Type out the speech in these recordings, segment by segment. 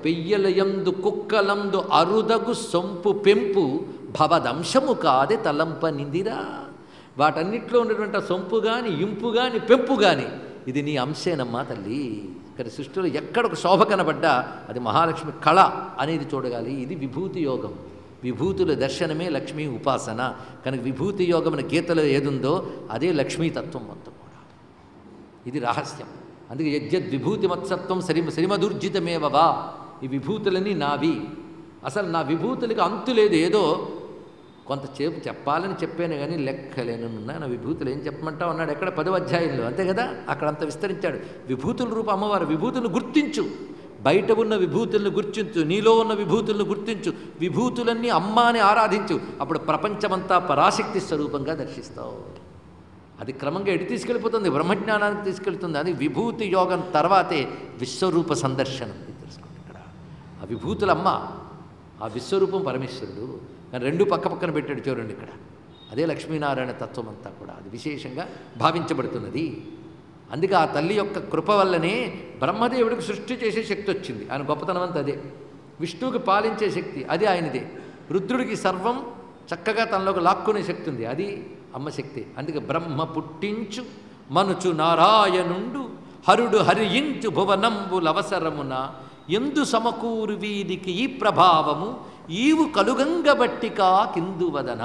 పెయ్యలయందు కుక్కలందు అరుదగు సొంపు పెంపు భవదంశము కాదే తలంప నిందిరా వాటన్నిట్లో ఉన్నటువంటి ఆ సొంపు కానీ ఇంపు కానీ పెంపు కానీ ఇది నీ అంశేనమ్మా తల్లి ఇక్కడ సృష్టిలో ఎక్కడ ఒక శోభ కనబడ్డా అది మహాలక్ష్మి కళ అనేది చూడగాలి ఇది విభూతి యోగం విభూతుల దర్శనమే లక్ష్మీ ఉపాసన కనుక విభూతి యోగం అనే గీతలో ఏదుందో అదే లక్ష్మీతత్వం మొత్తం కూడా ఇది రహస్యం అందుకే యజ్ఞద్ విభూతి మత్సత్వం సరి శ్రీమదుర్జితమేవవా ఈ విభూతులన్నీ నావి అసలు నా విభూతులకి అంతు లేదు ఏదో కొంతసేపు చెప్పాలని చెప్పాను కానీ లెక్కలేనున్నా నా విభూతులు ఏం చెప్పమంటావు అన్నాడు ఎక్కడ పదో అధ్యాయంలో అంతే కదా అక్కడ అంత విస్తరించాడు విభూతుల రూప అమ్మవారు విభూతులను గుర్తించు బయట ఉన్న విభూతులను గుర్తించు నీలో ఉన్న విభూతులను గుర్తించు విభూతులన్నీ అమ్మ అని ఆరాధించు అప్పుడు ప్రపంచమంతా పరాశక్తి స్వరూపంగా దర్శిస్తావు అది క్రమంగా ఎటు తీసుకెళ్ళిపోతుంది బ్రహ్మజ్ఞానానికి తీసుకెళ్తుంది అది విభూతి యోగం తర్వాతే విశ్వరూప సందర్శనం ఇది తెలుసుకోండి ఇక్కడ ఆ విభూతులమ్మ ఆ విశ్వరూపం పరమేశ్వరుడు కానీ రెండు పక్క పక్కన పెట్టాడు చూడండి ఇక్కడ అదే లక్ష్మీనారాయణ తత్వం అంతా కూడా అది విశేషంగా భావించబడుతున్నది అందుకే ఆ తల్లి యొక్క కృప వల్లనే బ్రహ్మదేవుడికి సృష్టి చేసే శక్తి వచ్చింది ఆయన గొప్పతనం అంతా అదే విష్ణువుకి పాలించే శక్తి అది ఆయనదే రుద్రుడికి సర్వం చక్కగా తనలోకి లాక్కునే శక్తి ఉంది అది అమ్మ శక్తి అందుకే బ్రహ్మ పుట్టించు మనుచు నారాయణుండు హరుడు హరియించు భువనంబులవసరమున ఎందు సమకూరు వీరికి ఈ ప్రభావము ఈవు కలుగంగబట్టికా కిందు వదనా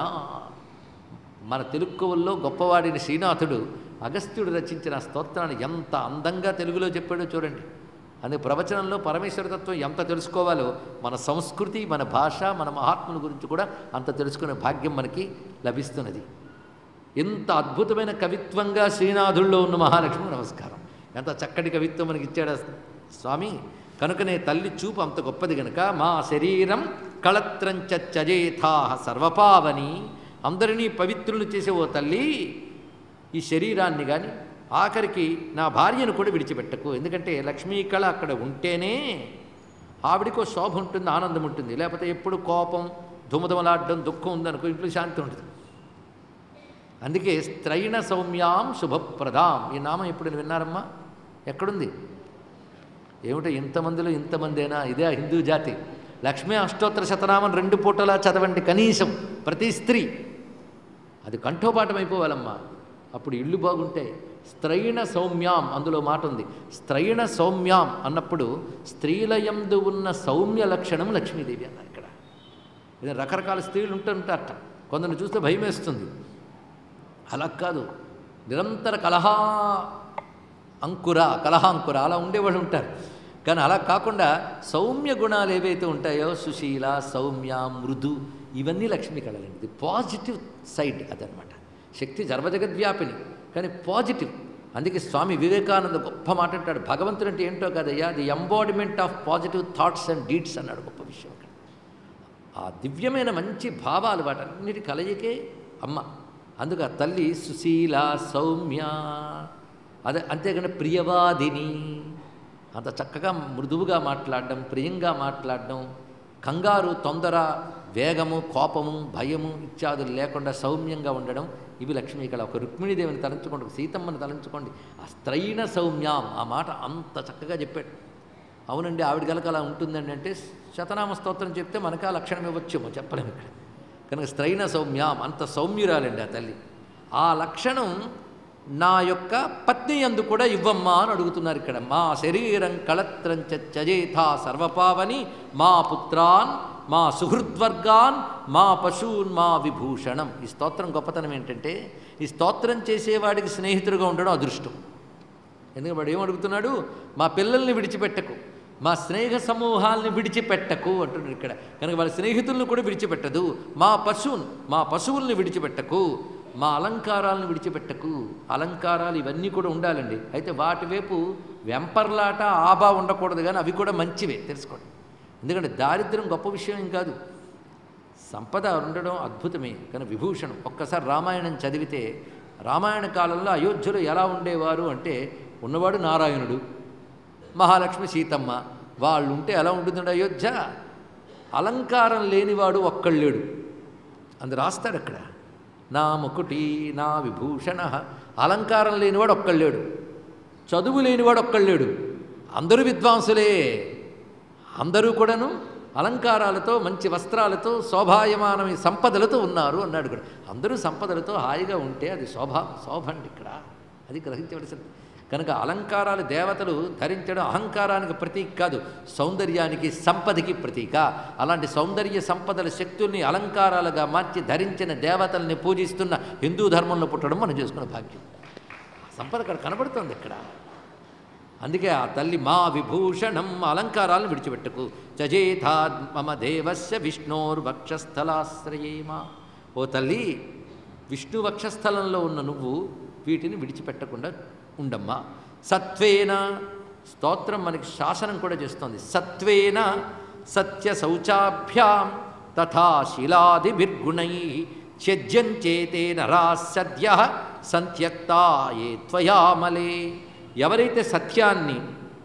మన తెలుగువల్లో గొప్పవాడిని శ్రీనాథుడు అగస్త్యుడు రచించిన స్తోత్రాన్ని ఎంత అందంగా తెలుగులో చెప్పాడో చూడండి అందుకే ప్రవచనంలో పరమేశ్వర తత్వం ఎంత తెలుసుకోవాలో మన సంస్కృతి మన భాష మన మహాత్ముల గురించి కూడా అంత తెలుసుకునే భాగ్యం మనకి లభిస్తున్నది ఎంత అద్భుతమైన కవిత్వంగా శ్రీనాథుల్లో ఉన్న మహాలక్ష్మి నమస్కారం ఎంత చక్కటి కవిత్వం మనకి ఇచ్చాడు ఆ స్వామి కనుకనే తల్లి చూపు అంత గొప్పది గనుక మా శరీరం కళత్రంచ చజేథా సర్వపావని అందరినీ పవిత్రులు చేసే ఓ తల్లి ఈ శరీరాన్ని కానీ ఆఖరికి నా భార్యను కూడా విడిచిపెట్టకు ఎందుకంటే లక్ష్మీ కళ అక్కడ ఉంటేనే ఆవిడికో శోభ ఉంటుంది ఆనందం ఉంటుంది లేకపోతే ఎప్పుడు కోపం దుమదుమలాడడం దుఃఖం ఉందనుకో ఇంట్లో శాంతి ఉంటుంది అందుకే స్త్రైణ సౌమ్యాం శుభప్రదాం ఈ నామం ఎప్పుడు విన్నారమ్మా ఎక్కడుంది ఏమిటో ఇంతమందిలో ఇంతమందేనా ఇదే ఆ హిందూ జాతి లక్ష్మీ అష్టోత్తర శతనామం రెండు పూటలా చదవండి కనీసం ప్రతి స్త్రీ అది కంఠోపాఠం అయిపోవాలమ్మా అప్పుడు ఇళ్ళు బాగుంటాయి స్త్రైణ సౌమ్యాం అందులో మాట ఉంది స్త్రైణ సౌమ్యాం అన్నప్పుడు స్త్రీలయందు ఉన్న సౌమ్య లక్షణం లక్ష్మీదేవి అన్నారు ఇక్కడ ఇది రకరకాల స్త్రీలు ఉంటుంటారట కొందరిని చూస్తే భయం వేస్తుంది అలా కాదు నిరంతర కలహా అంకుర కలహాంకుర అలా ఉండేవాళ్ళు ఉంటారు కానీ అలా కాకుండా సౌమ్య గుణాలు ఏవైతే ఉంటాయో సుశీల సౌమ్య మృదు ఇవన్నీ లక్ష్మీ కళలండి ఇది పాజిటివ్ సైడ్ అదనమాట శక్తి సర్వజగద్వ్యాపిని కానీ పాజిటివ్ అందుకే స్వామి వివేకానంద గొప్ప మాట అంటాడు భగవంతుడు అంటే ఏంటో కదయ్యా the embodiment of positive thoughts and deeds అన్నాడు గొప్ప విషయం అక్కడ ఆ దివ్యమైన మంచి భావాలు వాటన్నిటి కలయికే అమ్మ అందుకు ఆ తల్లి సుశీల సౌమ్య అదే అంతేకాని ప్రియవాదిని అంత చక్కగా మృదువుగా మాట్లాడడం ప్రియంగా మాట్లాడడం కంగారు తొందర వేగము కోపము భయము ఇత్యాదులు లేకుండా సౌమ్యంగా ఉండడం ఇవి లక్ష్మీ కళ ఒక రుక్మిణీదేవిని తలంచుకోండి ఒక సీతమ్మని తలంచుకోండి ఆ స్త్రైణ సౌమ్యాం ఆ మాట అంత చక్కగా చెప్పాడు అవునండి ఆవిడ గలక అలా ఉంటుందండి అంటే శతనామ స్తోత్రం చెప్తే మనకు ఆ లక్షణం ఇవ్వచ్చేమో చెప్పలేము ఇక్కడ కనుక స్త్రైణ సౌమ్యాం అంత సౌమ్యురాలండి ఆ తల్లి ఆ లక్షణం నా యొక్క పత్ని అందు కూడా ఇవ్వమ్మా అని అడుగుతున్నారు ఇక్కడ మా శరీరం కళత్రం చజేథా సర్వపావని మా పుత్రాన్ మా సుహృద్వర్గాన్ మా పశూన్ మా విభూషణం ఈ స్తోత్రం గొప్పతనం ఏంటంటే ఈ స్తోత్రం చేసేవాడికి స్నేహితుడిగా ఉండడం అదృష్టం ఎందుకంటే వాడు ఏమడుగుతున్నాడు మా పిల్లల్ని విడిచిపెట్టకు మా స్నేహ సమూహాల్ని విడిచిపెట్టకు అంటున్నాడు ఇక్కడ కనుక వాళ్ళ స్నేహితులను కూడా విడిచిపెట్టదు మా పశువున్ మా పశువుల్ని విడిచిపెట్టకు మా అలంకారాలను విడిచిపెట్టకు అలంకారాలు ఇవన్నీ కూడా ఉండాలండి అయితే వాటి వైపు వెంపర్లాట ఆబా ఉండకూడదు కానీ అవి కూడా మంచివే తెలుసుకోండి ఎందుకంటే దారిద్ర్యం గొప్ప విషయం ఏం కాదు సంపద ఉండడం అద్భుతమే కానీ విభూషణం ఒక్కసారి రామాయణం చదివితే రామాయణ కాలంలో అయోధ్యలో ఎలా ఉండేవారు అంటే ఉన్నవాడు నారాయణుడు మహాలక్ష్మి సీతమ్మ వాళ్ళు ఉంటే ఎలా ఉంటుందండి అయోధ్య అలంకారం లేనివాడు ఒక్కళ్ళేడు అందు రాస్తాడు అక్కడ నా ముకుటి నా విభూషణ అలంకారం లేనివాడు ఒక్కళ్ళేడు చదువు లేనివాడు ఒక్కళ్ళేడు అందరూ విద్వాంసులే అందరూ కూడాను అలంకారాలతో మంచి వస్త్రాలతో శోభాయమానమి సంపదలతో ఉన్నారు అన్నాడు కూడా అందరూ సంపదలతో హాయిగా ఉంటే అది శోభ శోభ అండి ఇక్కడ అది గ్రహించవలసింది కనుక అలంకారాలు దేవతలు ధరించడం అహంకారానికి ప్రతీక కాదు సౌందర్యానికి సంపదకి ప్రతీక అలాంటి సౌందర్య సంపదల శక్తుల్ని అలంకారాలుగా మార్చి ధరించిన దేవతల్ని పూజిస్తున్న హిందూ ధర్మంలో పుట్టడం మనం చేసుకున్న భాగ్యం సంపద అక్కడ కనబడుతోంది ఇక్కడ అందుకే ఆ తల్లి మా విభూషణం అలంకారాలను విడిచిపెట్టకు చజేథా మమ దేవస్య విష్ణోర్వక్షస్థలాశ్రయేమా ఓ తల్లి విష్ణు వక్షస్థలంలో ఉన్న నువ్వు వీటిని విడిచిపెట్టకుండా ఉండమ్మా సత్వేన స్తోత్రం మనకి శాసనం కూడా చేస్తోంది సత్వేన సత్య శౌచాభ్యాం తథా శిలాదిభిర్గుణై త్యజ్యంచేతే నరా సద్య సంత్యక్తా ఏ త్వయామలే ఎవరైతే సత్యాన్ని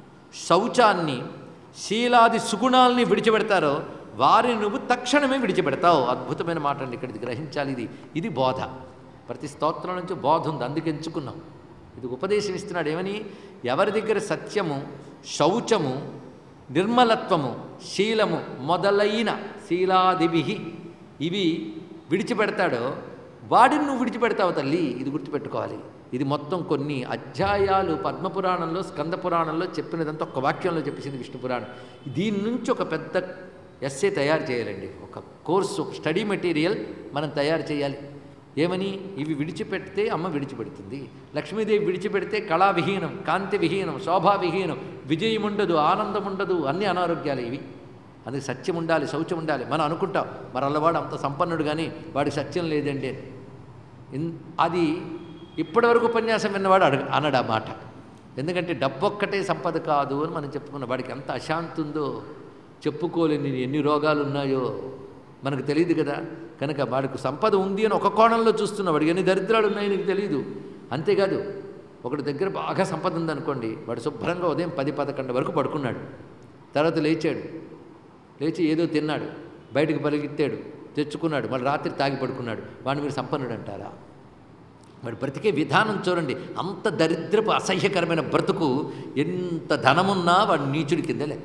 శౌచాన్ని శీలాది సుగుణాల్ని విడిచిపెడతారో వారిని నువ్వు తక్షణమే విడిచిపెడతావు అద్భుతమైన మాట అండి ఇక్కడ ఇది గ్రహించాలి ఇది ఇది బోధ ప్రతి స్తోత్రం నుంచి బోధ ఉంది అందుకే ఎంచుకున్నాం ఇది ఉపదేశం ఇస్తున్నాడు ఏమని ఎవరి దగ్గర సత్యము శౌచము నిర్మలత్వము శీలము మొదలైన శీలాదిభి ఇవి విడిచిపెడతాడో వాడిని నువ్వు విడిచిపెడతావు తల్లి ఇది గుర్తుపెట్టుకోవాలి ఇది మొత్తం కొన్ని అధ్యాయాలు పద్మపురాణంలో స్కంద పురాణంలో చెప్పినదంతా ఒక వాక్యంలో చెప్పేసింది విష్ణు పురాణం దీని నుంచి ఒక పెద్ద ఎస్సే తయారు చేయాలండి ఒక కోర్సు ఒక స్టడీ మెటీరియల్ మనం తయారు చేయాలి ఏమని ఇవి విడిచిపెడితే అమ్మ విడిచిపెడుతుంది లక్ష్మీదేవి విడిచిపెడితే కళా విహీనం కాంతి విహీనం శోభా విహీనం విజయం ఉండదు ఆనందం ఉండదు అన్ని అనారోగ్యాలు ఇవి అందుకే సత్యం ఉండాలి శౌచం ఉండాలి మనం అనుకుంటాం మరి అల్లవాడు అంత సంపన్నుడు కానీ వాడికి సత్యం లేదండి అని ఇన్- అది ఇప్పటివరకు ఉపన్యాసం విన్నవాడు అడగ అనడు ఆ మాట ఎందుకంటే డబ్బు ఒక్కటే సంపద కాదు అని మనం చెప్పుకున్నాం వాడికి ఎంత అశాంతి ఉందో చెప్పుకోలేని ఎన్ని రోగాలు ఉన్నాయో మనకు తెలియదు కదా కనుక వాడికి సంపద ఉంది అని ఒక కోణంలో చూస్తున్నాం వాడికి ఎన్ని దరిద్రాలు ఉన్నాయో నీకు తెలియదు అంతేకాదు ఒకటి దగ్గర బాగా సంపద ఉందనుకోండి వాడు శుభ్రంగా ఉదయం పది పదకొండు వరకు పడుకున్నాడు తర్వాత లేచాడు లేచి ఏదో తిన్నాడు బయటకు పరిగెత్తాడు తెచ్చుకున్నాడు మళ్ళీ రాత్రి తాగి పడుకున్నాడు వాడిని మీరు సంపన్నుడు అంటారా వాడు బ్రతికే విధానం చూడండి అంత దరిద్రపు అసహ్యకరమైన బ్రతుకు ఎంత ధనమున్నా వాడు నీచుడి కింద లెక్క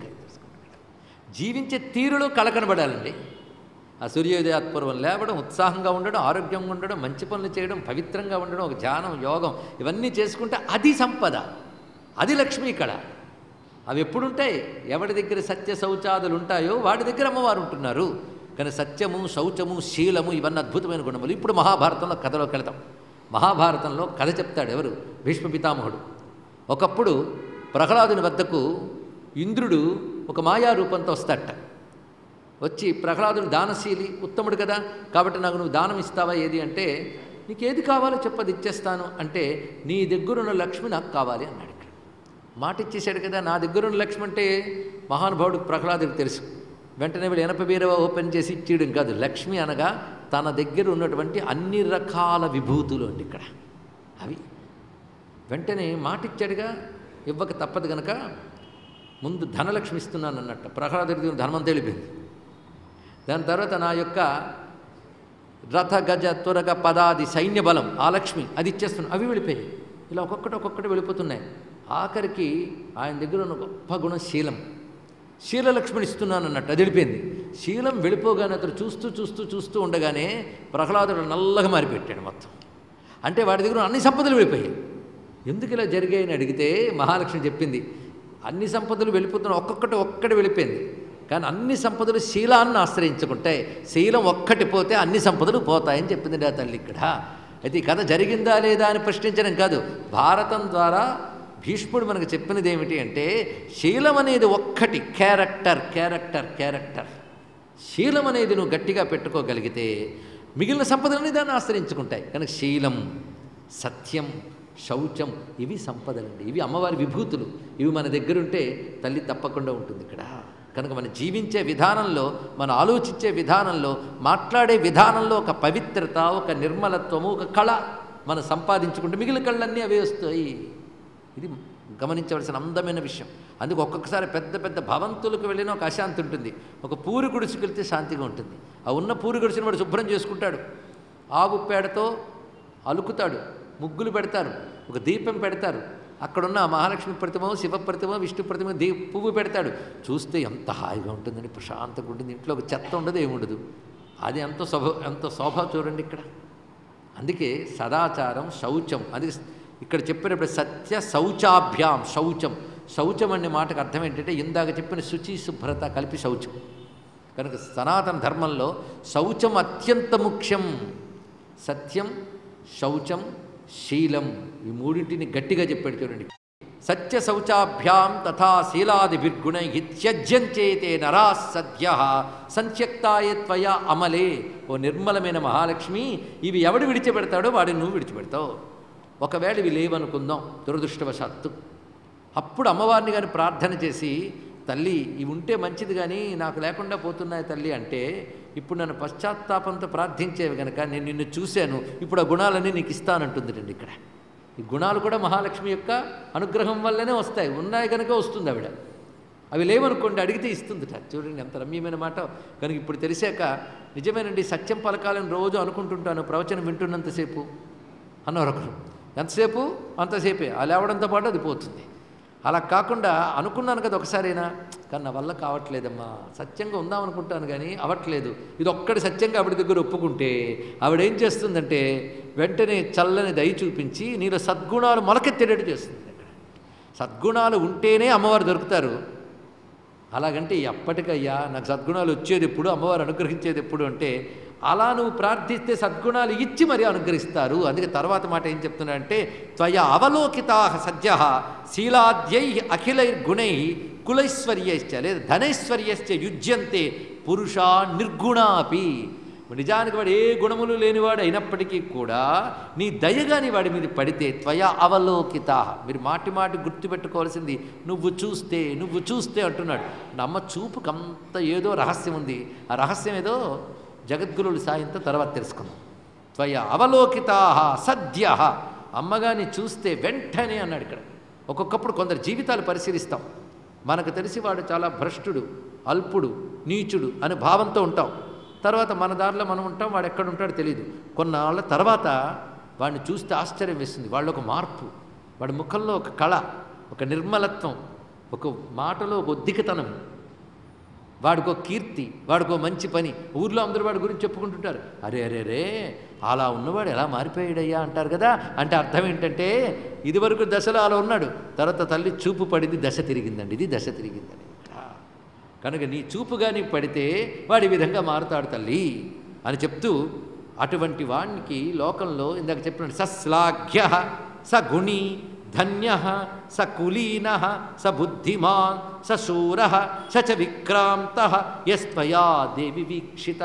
జీవించే తీరులో కలకనబడాలండి ఆ సూర్యోదయాత్పూర్వం లేవడం ఉత్సాహంగా ఉండడం ఆరోగ్యంగా ఉండడం మంచి పనులు చేయడం పవిత్రంగా ఉండడం ఒక ధ్యానం యోగం ఇవన్నీ చేసుకుంటే అది సంపద అది లక్ష్మీ కళ అవి ఎప్పుడుంటాయి ఎవడి దగ్గర సత్య శౌచాదులు ఉంటాయో వాడి దగ్గర అమ్మవారు ఉంటున్నారు కానీ సత్యము శౌచము శీలము ఇవన్నీ అద్భుతమైన గుణములు ఇప్పుడు మహాభారతంలో కథలోకి వెళతాం మహాభారతంలో కథ చెప్తాడు ఎవరు భీష్మ పితామహుడు ఒకప్పుడు ప్రహ్లాదుని వద్దకు ఇంద్రుడు ఒక మాయా రూపంతో వస్తాడట వచ్చి ప్రహ్లాదుడు దానశీలి ఉత్తముడు కదా కాబట్టి నాకు నువ్వు దానం ఇస్తావా ఏది అంటే నీకు ఏది కావాలో చెప్పది ఇచ్చేస్తాను అంటే నీ దగ్గరున్న లక్ష్మి నాకు కావాలి అన్నాడు ఇక్కడ మాట ఇచ్చేశాడు కదా నా దగ్గరున్న లక్ష్మి అంటే మహానుభావుడు ప్రహ్లాదుడికి తెలుసు వెంటనే వీళ్ళు ఎనప బీరవ ఓపెన్ చేసి ఇచ్చేయడం కాదు లక్ష్మి అనగా తన దగ్గర ఉన్నటువంటి అన్ని రకాల విభూతులు అండి ఇక్కడ అవి వెంటనే మాట ఇచ్చాడుగా ఇవ్వక తప్పదు గనక ముందు ధనలక్ష్మి ఇస్తున్నాను అన్నట్టు ప్రహ్లాదుడికి ధర్మం తెలిపింది దాని తర్వాత నా యొక్క రథ గజ త్వరగ పదాది సైన్య బలం ఆ లక్ష్మి అది ఇచ్చేస్తున్నాను అవి వెళ్ళిపోయాయి ఇలా ఒక్కొక్కటి ఒక్కొక్కటి వెళ్ళిపోతున్నాయి ఆఖరికి ఆయన దగ్గర ఉన్న గొప్ప గుణం శీలం శీలలక్ష్మిని ఇస్తున్నాను అన్నట్టు అది వెళ్ళిపోయింది శీలం వెళ్ళిపోగానే అతను చూస్తూ చూస్తూ చూస్తూ ఉండగానే ప్రహ్లాదుడు నల్లగా మారిపెట్టాడు మొత్తం అంటే వాడి దగ్గర అన్ని సంపదలు వెళ్ళిపోయాయి ఎందుకు ఇలా జరిగాయని అడిగితే మహాలక్ష్మి చెప్పింది అన్ని సంపదలు వెళ్ళిపోతున్న ఒక్కొక్కటి ఒక్కటి వెళ్ళిపోయింది కానీ అన్ని సంపదలు శీలాన్ని ఆశ్రయించుకుంటాయి శీలం ఒక్కటి పోతే అన్ని సంపదలు పోతాయని చెప్పింది ఆ తల్లి ఇక్కడ అయితే ఈ కథ జరిగిందా లేదా అని ప్రశ్నించడం కాదు భారతం ద్వారా భీష్ముడు మనకు చెప్పినది ఏమిటి అంటే శీలం అనేది ఒక్కటి క్యారెక్టర్ క్యారెక్టర్ క్యారెక్టర్ శీలం అనేది నువ్వు గట్టిగా పెట్టుకోగలిగితే మిగిలిన సంపదలని దాన్ని ఆశ్రయించుకుంటాయి కనుక శీలం సత్యం శౌచం ఇవి సంపదలండి ఇవి అమ్మవారి విభూతులు ఇవి మన దగ్గరుంటే తల్లి తప్పకుండా ఉంటుంది ఇక్కడ కనుక మనం జీవించే విధానంలో మనం ఆలోచించే విధానంలో మాట్లాడే విధానంలో ఒక పవిత్రత ఒక నిర్మలత్వము ఒక కళ మనం సంపాదించుకుంటే మిగిలిన కళ్ళన్నీ అవే వస్తాయి ఇది గమనించవలసిన అందమైన విషయం అందుకు ఒక్కొక్కసారి పెద్ద పెద్ద భవంతులకు వెళ్ళిన ఒక అశాంతి ఉంటుంది ఒక పూరి గుడిసుకు వెళ్తే శాంతిగా ఉంటుంది ఆ ఉన్న పూరి గుడిసిన వాడు శుభ్రం చేసుకుంటాడు ఆవు పేడతో అలుకుతాడు ముగ్గులు పెడతారు ఒక దీపం పెడతారు అక్కడున్న ఆ మహాలక్ష్మి ప్రతిమ శివ ప్రతిమ విష్ణు ప్రతిమ దే పువ్వు పెడతాడు చూస్తే ఎంత హాయిగా ఉంటుందండి ప్రశాంతంగా ఉంటుంది ఇంట్లో ఒక చెత్త ఉండదు ఏముండదు అది ఎంత శోభ ఎంత శోభ చూడండి ఇక్కడ అందుకే సదాచారం శౌచం అది ఇక్కడ చెప్పినప్పుడు సత్య శౌచాభ్యాం శౌచం శౌచం అనే మాటకు అర్థం ఏంటంటే ఇందాక చెప్పిన శుచి శుభ్రత కలిపి శౌచం కనుక సనాతన ధర్మంలో శౌచం అత్యంత ముఖ్యం సత్యం శౌచం శీలం ఈ మూడింటిని గట్టిగా చెప్పాడు చూడండి సత్య శౌచాభ్యాం తథా శీలాదిభిర్గుణై త్యజ్యంచేతే నరా సద్య సంత్యక్తాయే త్వయా అమలే ఓ నిర్మలమైన మహాలక్ష్మి ఇవి ఎవడు విడిచిపెడతాడో వాడిని నువ్వు విడిచిపెడతావు ఒకవేళ ఇవి లేవనుకుందాం దురదృష్టవశాత్తు అప్పుడు అమ్మవారిని కానీ ప్రార్థన చేసి తల్లి ఇవి ఉంటే మంచిది కానీ నాకు లేకుండా పోతున్నాయి తల్లి అంటే ఇప్పుడు నన్ను పశ్చాత్తాపంతో ప్రార్థించేవి కనుక నేను నిన్ను చూశాను ఇప్పుడు ఆ గుణాలన్నీ నీకు ఇస్తానంటుంది రండి ఇక్కడ ఈ గుణాలు కూడా మహాలక్ష్మి యొక్క అనుగ్రహం వల్లనే వస్తాయి ఉన్నాయి కనుక వస్తుంది ఆవిడ అవి లేవనుకోండి అడిగితే ఇస్తుందిట చూడండి ఎంత రమ్యమైన మాట కనుక ఇప్పుడు తెలిసాక నిజమేనండి సత్యం పలకాలని రోజు అనుకుంటుంటాను ప్రవచనం వింటున్నంతసేపు అన్నారు ఒకరు ఎంతసేపు అంతసేపే ఆ లేవడంతో పాటు అది పోతుంది అలా కాకుండా అనుకున్నాను కదా ఒకసారైనా కానీ నా వల్ల కావట్లేదమ్మా సత్యంగా ఉందాం అనుకుంటాను కానీ అవ్వట్లేదు ఇది ఒక్కడి సత్యంగా ఆవిడ దగ్గర ఒప్పుకుంటే ఆవిడ ఏం చేస్తుందంటే వెంటనే చల్లని దయ చూపించి నీలో సద్గుణాలు మొలకెత్తేటట్టు చేస్తుంది అక్కడ సద్గుణాలు ఉంటేనే అమ్మవారు దొరుకుతారు అలాగంటే ఎప్పటికయ్యా నాకు సద్గుణాలు వచ్చేది ఎప్పుడు అమ్మవారు అనుగ్రహించేది ఎప్పుడు అంటే అలా నువ్వు ప్రార్థిస్తే సద్గుణాలు ఇచ్చి మరి అనుగ్రహిస్తారు అందుకే తర్వాత మాట ఏం చెప్తున్నాడంటే త్వయ అవలోకితా సద్య శీలాద్యై అఖిలైర్గుణై కులైశ్వర్యశ్చ లేదా ధనైశ్వర్యశ్చ యుజ్యంతే పురుష నిర్గుణాపి నిజానికి వాడు ఏ గుణములు లేనివాడు అయినప్పటికీ కూడా నీ దయగాని వాడి మీద పడితే త్వయ అవలోకిత మీరు మాటి మాటి గుర్తుపెట్టుకోవాల్సింది నువ్వు చూస్తే నువ్వు చూస్తే అంటున్నాడు నమ్మ చూపుకి అంత ఏదో రహస్యం ఉంది ఆ రహస్యం ఏదో జగద్గురువుల సాయంతో తర్వాత తెలుసుకుందాం త్వయ అవలోకితా సద్య అమ్మగాని చూస్తే వెంటనే అన్నాడు ఇక్కడ ఒక్కొక్కప్పుడు కొందరు జీవితాలు పరిశీలిస్తాం మనకు తెలిసి వాడు చాలా భ్రష్టుడు అల్పుడు నీచుడు అనే భావంతో ఉంటాం తర్వాత మన దారిలో మనం ఉంటాం వాడు ఎక్కడ ఉంటాడో తెలియదు కొన్నాళ్ళ తర్వాత వాడిని చూస్తే ఆశ్చర్యం వేస్తుంది వాళ్ళు ఒక మార్పు వాడి ముఖంలో ఒక కళ ఒక నిర్మలత్వం ఒక మాటలో ఒక ఒద్దికతనం వాడికో కీర్తి వాడికో మంచి పని ఊర్లో అందరూ వాడి గురించి చెప్పుకుంటుంటారు అరే అరే రే అలా ఉన్నవాడు ఎలా మారిపోయాడయ్యా అంటారు కదా అంటే అర్థం ఏంటంటే ఇదివరకు దశలో అలా ఉన్నాడు తర్వాత తల్లి చూపు పడింది దశ తిరిగిందండి ఇది దశ తిరిగిందని ఇక్కడ కనుక నీ చూపు కానీ పడితే వాడి విధంగా మారుతాడు తల్లి అని చెప్తూ అటువంటి వానికి లోకంలో ఇందాక చెప్పినట్టు సశ్లాఘ్య స గుణి ధన్య స కులీన స బుద్ధిమాన్ స శూర స చ విక్రాంత యస్త్వయా దేవి వీక్షిత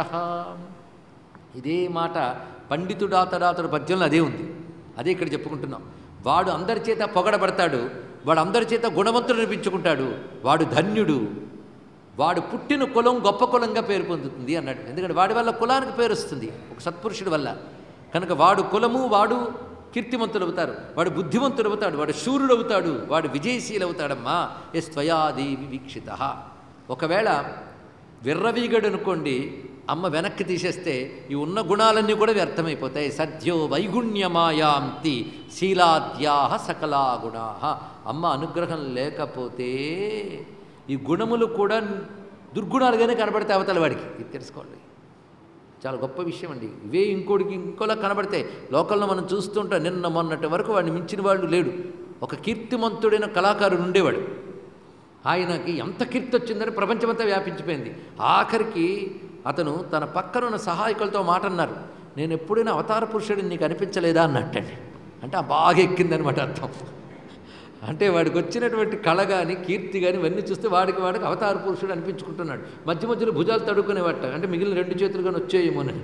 ఇదే మాట పండితుడాతడాతడు పద్యంలో అదే ఉంది అదే ఇక్కడ చెప్పుకుంటున్నాం వాడు అందరి చేత పొగడబడతాడు వాడు అందరి చేత గుణవంతుడు అనిపించుకుంటాడు వాడు ధన్యుడు వాడు పుట్టిన కులం గొప్ప కులంగా పేరు పొందుతుంది అన్నాడు ఎందుకంటే వాడి వల్ల కులానికి పేరు వస్తుంది ఒక సత్పురుషుడి వల్ల కనుక వాడు కులము వాడు కీర్తిమంతుడు అవుతారు వాడు బుద్ధిమంతుడు అవుతాడు వాడు శూరుడు అవుతాడు వాడు విజయశీలు అవుతాడమ్మా ఎస్ త్వయాదేవి వీక్షిత ఒకవేళ విర్రవీగడు అనుకోండి అమ్మ వెనక్కి తీసేస్తే ఈ ఉన్న గుణాలన్నీ కూడా వ్యర్థమైపోతాయి సద్యో వైగుణ్యమాయాంతి శీలాద్యాహ సకలా గుణా అమ్మ అనుగ్రహం లేకపోతే ఈ గుణములు కూడా దుర్గుణాలుగానే కనబడతాయి అవతల వాడికి ఇది తెలుసుకోండి చాలా గొప్ప విషయం అండి ఇవే ఇంకోటికి ఇంకోలా కనబడతాయి లోకల్లో మనం చూస్తుంటాం నిన్న మొన్నటి వరకు వాడిని మించిన వాళ్ళు లేడు ఒక కీర్తిమంతుడైన కళాకారుడు ఉండేవాడు ఆయనకి ఎంత కీర్తి వచ్చిందని ప్రపంచమంతా వ్యాపించిపోయింది ఆఖరికి అతను తన పక్కన ఉన్న సహాయకులతో మాట అన్నారు నేను ఎప్పుడైనా అవతార పురుషుడిని నీకు అనిపించలేదా అన్నట్టండి అంటే ఆ బాగా ఎక్కిందనమాట అర్థం అంటే వాడికి వచ్చినటువంటి కళ కానీ కీర్తి కానీ ఇవన్నీ చూస్తే వాడికి వాడికి అవతార పురుషుడు అనిపించుకుంటున్నాడు మధ్య మధ్యలో భుజాలు తడుకునేవాట అంటే మిగిలిన రెండు చేతులు కానీ వచ్చేయేమోనని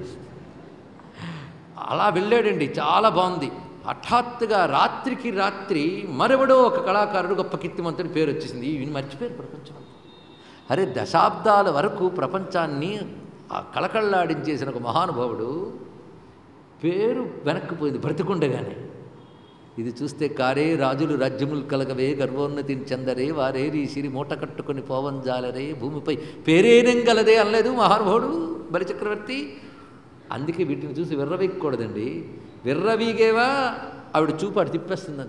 అలా వెళ్ళాడండి చాలా బాగుంది హఠాత్తుగా రాత్రికి రాత్రి మరెవడో ఒక కళాకారుడు గొప్ప కీర్తిమంతుడి పేరు వచ్చేసింది ఈయన మర్చిపోయారు ప్రపంచం అంతా. అరే దశాబ్దాల వరకు ప్రపంచాన్ని ఆ కళకళలాడించేసిన ఒక మహానుభావుడు పేరు వెనక్కిపోయింది బ్రతికుండగానే ఇది చూస్తే కారే రాజులు రాజ్యములు కలగవే గర్వోన్నతిని చెందరే వారేరి సిరి మూట కట్టుకొని పోవంజాలరే భూమిపై పేరేనం గలదే అనలేదు మహానుభావుడు బలిచక్రవర్తి అందుకే వీటిని చూసి విర్రవీయకూడదండి విర్రవీగేవా ఆవిడ చూపు అటు తిప్పేస్తుంది అంతే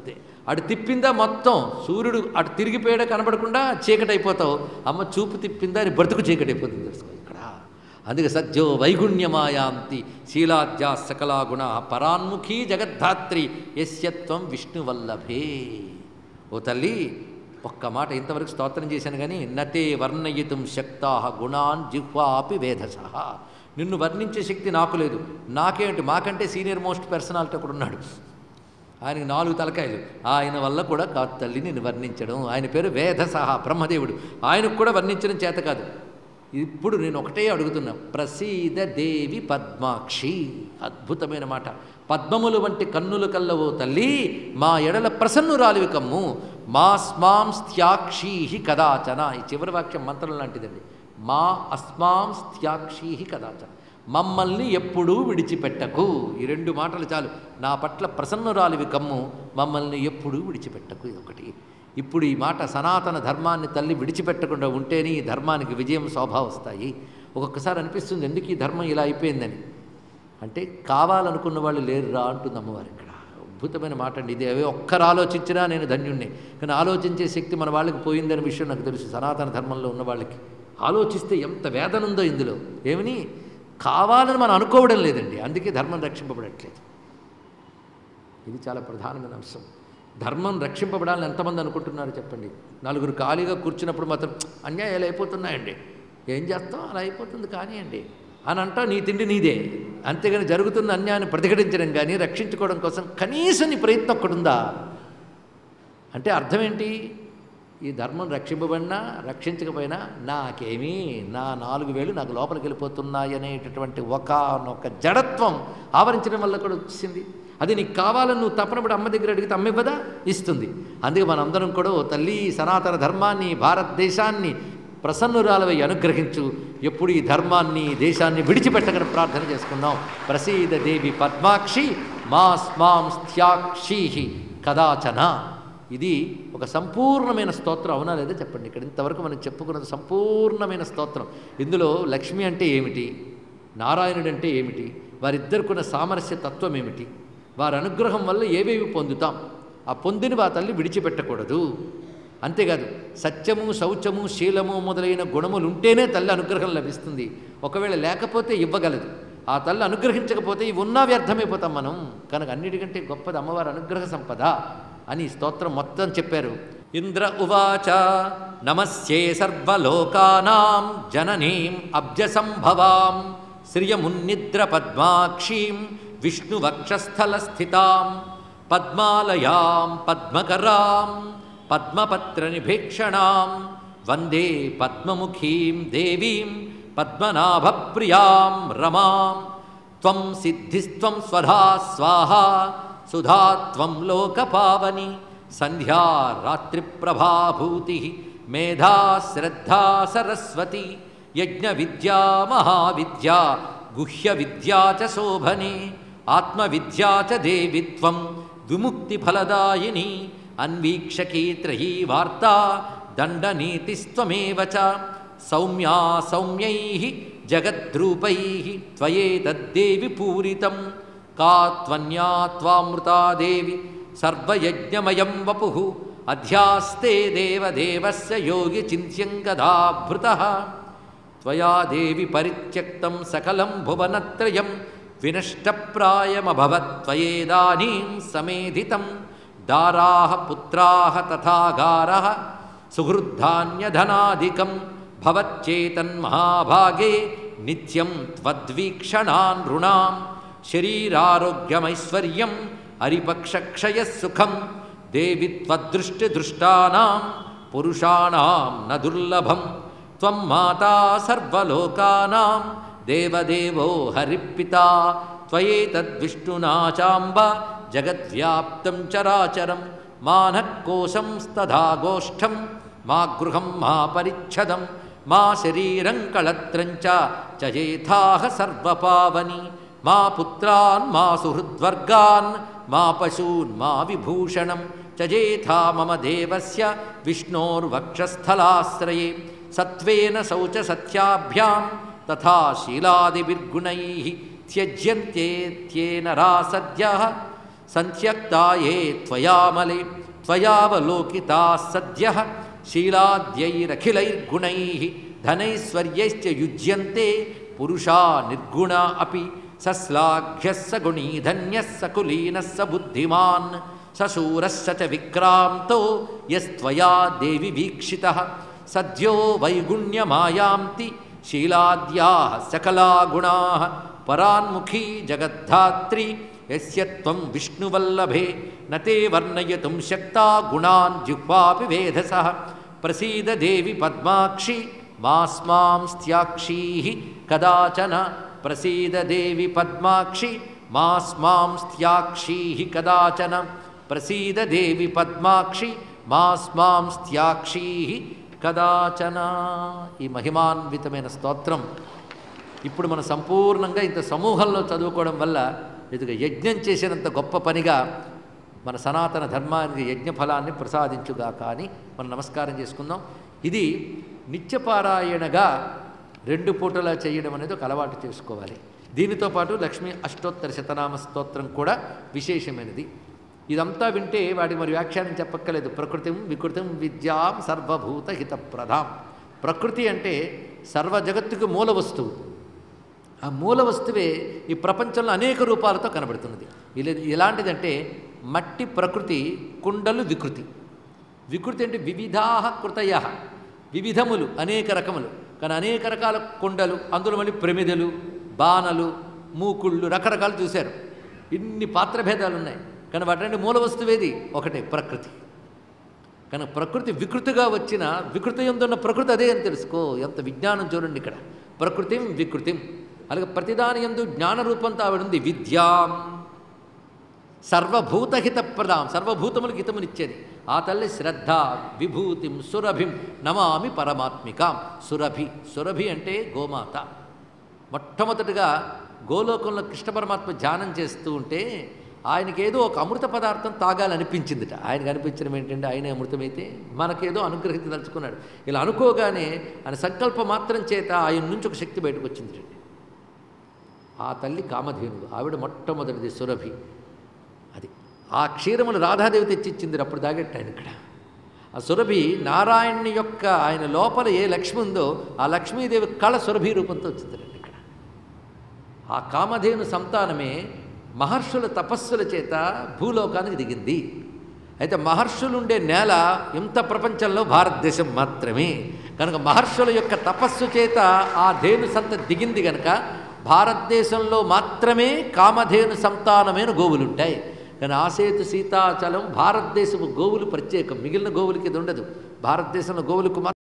అటు తిప్పిందా మొత్తం సూర్యుడు అటు తిరిగిపోయాడా కనబడకుండా చీకటి అయిపోతావు అమ్మ చూపు తిప్పిందా అని బ్రతుకు చీకటి అయిపోతుంది తెలుసుకో ఇక్కడ అందుకే సత్యో వైగుణ్యమాయాంతి శీలాద్యా సకలా గుణ పరాన్ముఖీ జగద్ధాత్రి యస్యత్వం విష్ణువల్లభే ఓ తల్లి ఒక్క మాట ఇంతవరకు స్తోత్రం చేశాను కానీ నతే వర్ణయితం శక్తా గుణాన్ జిహ్వాపి వేధస నిన్ను వర్ణించే శక్తి నాకు లేదు నాకేంటి మాకంటే సీనియర్ మోస్ట్ పర్సనాలిటీ ఒకడు ఉన్నాడు ఆయనకి నాలుగు తలకాయలు ఆయన వల్ల కూడా కాదు తల్లి నేను వర్ణించడం ఆయన పేరు వేధసహ బ్రహ్మదేవుడు ఆయనకు కూడా వర్ణించడం చేత కాదు ఇప్పుడు నేను ఒకటే అడుగుతున్నా ప్రసీద దేవి పద్మాక్షి అద్భుతమైన మాట పద్మములు వంటి కన్నుల కల్లవో తల్లి మా ఎడల ప్రసన్నురాలివి కమ్ము మా స్మాం స్థ్యాక్షీ కదాచన ఈ చివరి వాక్యం మంత్రం లాంటిదండి మా అస్మాం స్థ్యాక్షీ కదాచన మమ్మల్ని ఎప్పుడూ విడిచిపెట్టకు ఈ రెండు మాటలు చాలు నా పట్ల ప్రసన్నురాలివి కమ్ము మమ్మల్ని ఎప్పుడూ విడిచిపెట్టకు ఇది ఒకటి ఇప్పుడు ఈ మాట సనాతన ధర్మాన్ని తల్లి విడిచిపెట్టకుండా ఉంటేనే ఈ ధర్మానికి విజయం శోభ వస్తాయి ఒక్కొక్కసారి అనిపిస్తుంది ఎందుకు ఈ ధర్మం ఇలా అయిపోయిందని అంటే కావాలనుకున్న వాళ్ళు లేరురా అంటుంది అమ్మవారు ఇక్కడ అద్భుతమైన మాట అండి ఇది అవి ఒక్కరు ఆలోచించినా నేను ధన్యుణ్ణి కానీ ఆలోచించే శక్తి మన వాళ్ళకి పోయిందనే విషయం నాకు తెలుసు సనాతన ధర్మంలో ఉన్న వాళ్ళకి ఆలోచిస్తే ఎంత వేదన ఉందో ఇందులో ఏమని కావాలని మనం అనుకోవడం లేదండి అందుకే ధర్మం రక్షింపబడట్లేదు ఇది చాలా ప్రధానమైన అంశం ధర్మం రక్షింపబడాలని ఎంతమంది అనుకుంటున్నారు చెప్పండి నలుగురు ఖాళీగా కూర్చున్నప్పుడు మాత్రం అన్యాయాలు అయిపోతున్నాయండి ఏం చేస్తాం అలా అయిపోతుంది కానివ్వండి అని అంటా నీ తిండి నీదే అంతేగాని జరుగుతున్న అన్యాయాన్ని ప్రతిఘటించడం కానీ రక్షించుకోవడం కోసం కనీసం నీ ప్రయత్నం ఒక్కడుందా అంటే అర్థం ఏంటి ఈ ధర్మం రక్షింపబడినా రక్షించకపోయినా నాకేమీ నా నాలుగు వేలు నాకు లోపలికి వెళ్ళిపోతున్నాయి అనేటటువంటి ఒకనొక జడత్వం ఆవరించడం వల్ల కూడా వచ్చింది అది నీకు కావాలని నువ్వు తప్పనప్పుడు అమ్మ దగ్గర అడిగితే అమ్మ ఇవ్వదా ఇస్తుంది అందుకే మనందరం కూడా ఓ తల్లి సనాతన ధర్మాన్ని భారతదేశాన్ని ప్రసన్నురాలవై అనుగ్రహించు ఎప్పుడు ఈ ధర్మాన్ని దేశాన్ని విడిచిపెట్టకని ప్రార్థన చేసుకుందాం ప్రసీద దేవి పద్మాక్షి మా స్మాం స్థ్యాక్షీ కదాచన ఇది ఒక సంపూర్ణమైన స్తోత్రం అవునా లేదా చెప్పండి ఇక్కడ ఇంతవరకు మనం చెప్పుకున్నది సంపూర్ణమైన స్తోత్రం ఇందులో లక్ష్మి అంటే ఏమిటి నారాయణుడు అంటే ఏమిటి వారిద్దరికున్న సామరస్య తత్వం ఏమిటి వారి అనుగ్రహం వల్ల ఏవేవి పొందుతాం ఆ పొందిన ఆ తల్లి విడిచిపెట్టకూడదు అంతేకాదు సత్యము శౌచము శీలము మొదలైన గుణములు ఉంటేనే తల్లి అనుగ్రహం లభిస్తుంది ఒకవేళ లేకపోతే ఇవ్వగలదు ఆ తల్లి అనుగ్రహించకపోతే ఇవి ఉన్నా వ్యర్థమైపోతాం మనం కనుక అన్నిటికంటే గొప్పది అమ్మవారి అనుగ్రహ సంపద అని ఈ స్తోత్రం మొత్తం చెప్పారు ఇంద్ర ఉవాచ నమస్యే సర్వలోకానాం జననీం అబ్జసంభవాం శ్రియమున్నిద్ర పద్మాక్షీం విష్ణువక్షస్థల స్థితాం పద్మాలయాం పద్మకరాం పద్మపత్రనిభీక్షణాం వందే పద్మముఖీం దేవీం పద్మనాభప్రియాం రమాం త్వం సిద్ధిస్త్వం స్వధా స్వాహా సుధా త్వం లోకపావని సంధ్యా రాత్రిప్రభాభూతి మేధా శ్రద్ధా సరస్వతి యజ్ఞ విద్యా మహావిద్యా గుహ్య విద్యా చ శోభనే ఆత్మవిద్యా చ దేవిత్వం విముక్తిఫలదాయిని అన్వీక్షకీ త్రయీ వార్తా దండనీతిస్త్వమేవ చ సౌమ్యా సౌమ్యై జగద్రూపై త్వయేతద్దేవి పూరితం కా త్వన్యా త్వామృతా దేవి సర్వయజ్ఞమయం వపు అధ్యాస్తే దేవదేవస్య యోగి చింత్యం గదాభృత త్వయా దేవి పరిత్యక్తం సకలం భువనత్రయం వినష్టప్రాయమభవత్ త్వయేదానీం సమేధితం దారాः పుత్రాः తథాగారः సుహృద్ధాన్యధనాదికం భవచ్చేతన్మహాభాగే నిత్యం త్వద్వీక్షణాన్ నృణాం శరీరారోగ్యమైశ్వర్యం అరిపక్షక్షయస్సుఖం దేవి త్వదృష్టిదృష్టానాం పురుషాణాం న దుర్లభం త్వం మాతా సర్వలోకానాం దేవదేవో హరిపితా త్వయేతద్విష్ణునా చాంబ జగద్వ్యాప్తం చరాచరం మానకోశంస్తథా గోష్ఠం మా గృహం మా పరిచ్ఛదం మా శరీరం కళత్రంచ చయేథాహ సర్వపావని మా పుత్రాన్ మా సుహృద్వర్గాన్ మా పశూన్ మా విభూషణం చజేథా మమ దేవస్య విష్ణోర్వక్షస్థలాశ్రయే సత్వేన శౌచ సత్యాభ్యాం తథా శీలాదిభిర్గుణై త్యజ్యంత్యేత్యేన రా సద్య సంత్యక్తాయే త్వయామలే త్వయావలోకితా సద్య శీలాద్యైరఖిలైర్గుణై ధనైశ్వర్యైశ్చ యుజ్యంతే పురుషా నిర్గుణ అపి సశ్లాఘ్య స గుణీ ధన్య స కులీన స బుద్ధిమాన్ సశూరశ్చ చ విక్రాంతో యస్త్వయా దేవి వీక్షిత సద్యో వైగుణ్యమాయాంతి శీలాద్యా సకలా గుణా పరాన్ముఖీ జగద్ధాత్రి యస్య త్వం విష్ణువల్లభే నతే వర్ణయతుం శక్తా గుణాన్ జిహ్వాపి వేధస ప్రసీద దేవి పద్మాక్షి మాస్మాం స్థ్యాక్షీ కదాచన ప్రసీద దేవి పద్మాక్షి మాస్మాం స్థ్యాక్షీ కదాచన ప్రసీద దేవి పద్మాక్షి మాస్మాం స్థ్యాక్షీ కదాచన ఈ మహిమాన్వితమైన స్తోత్రం ఇప్పుడు మనం సంపూర్ణంగా ఇంత సమూహంలో చదువుకోవడం వల్ల ఇదిగో యజ్ఞం చేసినంత గొప్ప పనిగా మన సనాతన ధర్మానికి యజ్ఞ ఫలాన్ని ప్రసాదించుగా కానీ మనం నమస్కారం చేసుకుందాం ఇది నిత్యపారాయణగా రెండు పూటలా చేయడం అనేది ఒక అలవాటు చేసుకోవాలి దీనితో పాటు లక్ష్మీ అష్టోత్తర శతనామ స్తోత్రం కూడా విశేషమైనది ఇదంతా వింటే వాటికి మరి వ్యాఖ్యానం చెప్పక్కర్లేదు ప్రకృతిం వికృతిం విద్యాం సర్వభూత హితప్రదాం ప్రకృతి అంటే సర్వ జగత్తుకు మూల వస్తువు ఆ మూల వస్తువే ఈ ప్రపంచంలో అనేక రూపాలతో కనబడుతున్నది ఇలా ఎలాంటిదంటే మట్టి ప్రకృతి కుండలు వికృతి వికృతి అంటే వివిధా కృతయ వివిధములు అనేక రకములు కానీ అనేక రకాల కుండలు అందులో మళ్ళీ ప్రమిదలు బాణలు మూకుళ్ళు రకరకాలు చూశారు ఇన్ని పాత్రభేదాలు ఉన్నాయి కానీ వాటి మూల వస్తువేది ఒకటే ప్రకృతి కానీ ప్రకృతి వికృతిగా వచ్చిన వికృతి ఎందున్న ప్రకృతి అదే అని తెలుసుకో ఎంత విజ్ఞానం చూడండి ఇక్కడ ప్రకృతిం వికృతిం అలాగే ప్రతిదాని ఎందు జ్ఞాన రూపంతో ఆవిడ ఉంది విద్యాం సర్వభూతహిత ప్రదాం సర్వభూతములకు హితమునిచ్చేది ఆ తల్లి శ్రద్ధ విభూతిం సురభిం నమామి పరమాత్మికాం సురభి సురభి అంటే గోమాత మొట్టమొదటిగా గోలోకంలో కృష్ణ పరమాత్మ ధ్యానం చేస్తూ ఉంటే ఆయనకి ఏదో ఒక అమృత పదార్థం తాగాలనిపించిందిట ఆయనకు అనిపించడం ఏంటంటే ఆయనే అమృతమైతే మనకేదో అనుగ్రహించదలుచుకున్నాడు ఇలా అనుకోగానే ఆయన సంకల్ప మాత్రం చేత ఆయన నుంచి ఒక శక్తి బయటకు వచ్చింది ఆ తల్లి కామధేనుడు ఆవిడ మొట్టమొదటిది సురభి అది ఆ క్షీరములు రాధాదేవి తెచ్చిచ్చింది అప్పుడు దాగట్టు ఆయన ఇక్కడ ఆ సురభి నారాయణుని యొక్క ఆయన లోపల ఏ లక్ష్మి ఉందో ఆ లక్ష్మీదేవి కళ సురభి రూపంతో వచ్చిందండి ఇక్కడ ఆ కామధేను సంతానమే మహర్షుల తపస్సుల చేత భూలోకానికి దిగింది అయితే మహర్షులు ఉండే నేల ఇంత ప్రపంచంలో భారతదేశం మాత్రమే కనుక మహర్షుల యొక్క తపస్సు చేత ఆ ధేను సంత దిగింది కనుక భారతదేశంలో మాత్రమే కామధేను సంతానమైన గోవులుంటాయి కానీ ఆసేతు సీతాచలం భారతదేశపు గోవులు ప్రత్యేకం మిగిలిన గోవులకి ఇది ఉండదు భారతదేశంలో గోవులకు మాత్రం